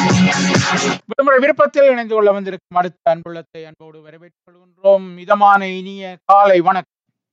விடுமுறை விருப்பத்தில் இணைந்து கொள்ள வந்திருக்கும் அடுத்த அன்புள்ளத்தை அன்போடு வரவேற்றுக் கொள்கின்றோம் மிதமான இனிய காலை வணக்கம்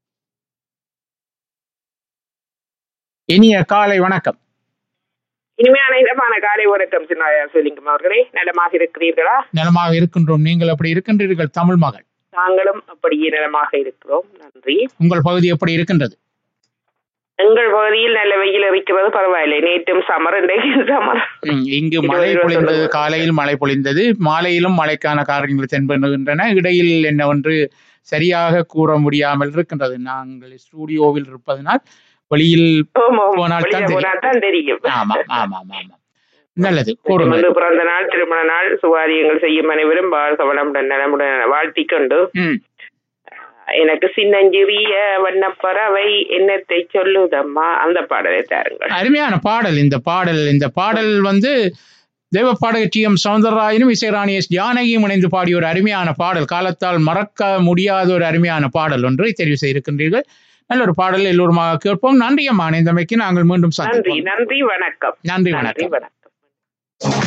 இனிய காலை வணக்கம் இனிமையான இதமான காலை வணக்கம் சின்னாயா சொல்லிங்கம் அவர்களே நலமாக இருக்கிறீர்களா நலமாக இருக்கின்றோம் நீங்கள் எப்படி இருக்கின்றீர்கள் தமிழ் மகள் நாங்களும் அப்படியே நலமாக இருக்கிறோம் நன்றி உங்கள் பகுதி எப்படி இருக்கின்றது எங்கள் பகுதியில் நல்ல வெயில் இருக்கிறது பரவாயில்லை நேற்றும் சமர் இன்றைக்கு சமர் ம், இங்கு இது மழை ஒரு பொழிந்தது சொல்லுங்க. காலையில் மழை பொழிந்தது மாலையிலும் மழைக்கான காரணங்கள் தென்படுகின்றன இடையில் என்னவென்று சரியாக கூற முடியாமல் இருக்கின்றது நாங்கள் ஸ்டூடியோவில் இருப்பதனால் வெளியில் ஆமாம், போனால் தான் வெளியில தெரியும். போனால் தான் தெரியும் ஆமாம் ஆமாம் ஆமாம் நல்லது கூறுங்கள் வந்து பிறந்த நாள் திருமண நாள் சுகாரியங்கள் செய்யும் அனைவரும் வாழ்க வளமுடன் நலமுடன் வாழ்த்திக் கொண்டு ம் எனக்கு சின்னஞ்சிறிய வண்ணப்பறவை என்னத்தை சொல்லுதம்மா அந்த பாடலை தாருங்கள் அருமையான பாடல் இந்த பாடல் இந்த பாடல் வந்து தெய்வ பாடகர் டி எம் சௌந்தரராயனும் இசைராணி எஸ் ஜானகியும் இணைந்து பாடிய ஒரு அருமையான பாடல் காலத்தால் மறக்க முடியாத ஒரு அருமையான பாடல் ஒன்றை தெரிவு செய்திருக்கின்றீர்கள் நல்ல ஒரு பாடல் எல்லோருமாக கேட்போம் நன்றி அம்மா இணைந்தமைக்கு நாங்கள் மீண்டும் நன்றி சந்திப்போம் நன்றி வணக்கம் நன்றி நன்றி வணக்கம் வணக்கம்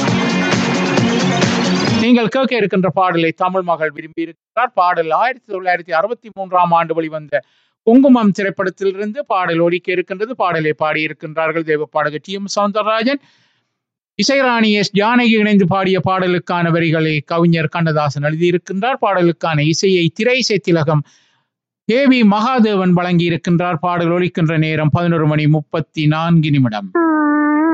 நீங்கள் கேட்க இருக்கின்ற பாடலை தமிழ் மகள் விரும்பி இருக்கிறார் பாடல் ஆயிரத்தி தொள்ளாயிரத்தி அறுபத்தி மூன்றாம் ஆண்டு வெளிவந்த குங்குமம் திரைப்படத்திலிருந்து பாடல் ஒலிக்க இருக்கின்றது பாடலை பாடியிருக்கின்றார்கள் தெய்வ பாடகர் டி எம் சௌந்தரராஜன் இசைராணி எஸ் ஜானகி இணைந்து பாடிய பாடலுக்கான வரிகளை கவிஞர் கண்ணதாசன் எழுதியிருக்கின்றார் பாடலுக்கான இசையை திரை இசை திலகம் கே வி மகாதேவன் வழங்கியிருக்கின்றார் பாடல் ஒலிக்கின்ற நேரம் பதினோரு மணி முப்பத்தி நான்கு நிமிடம்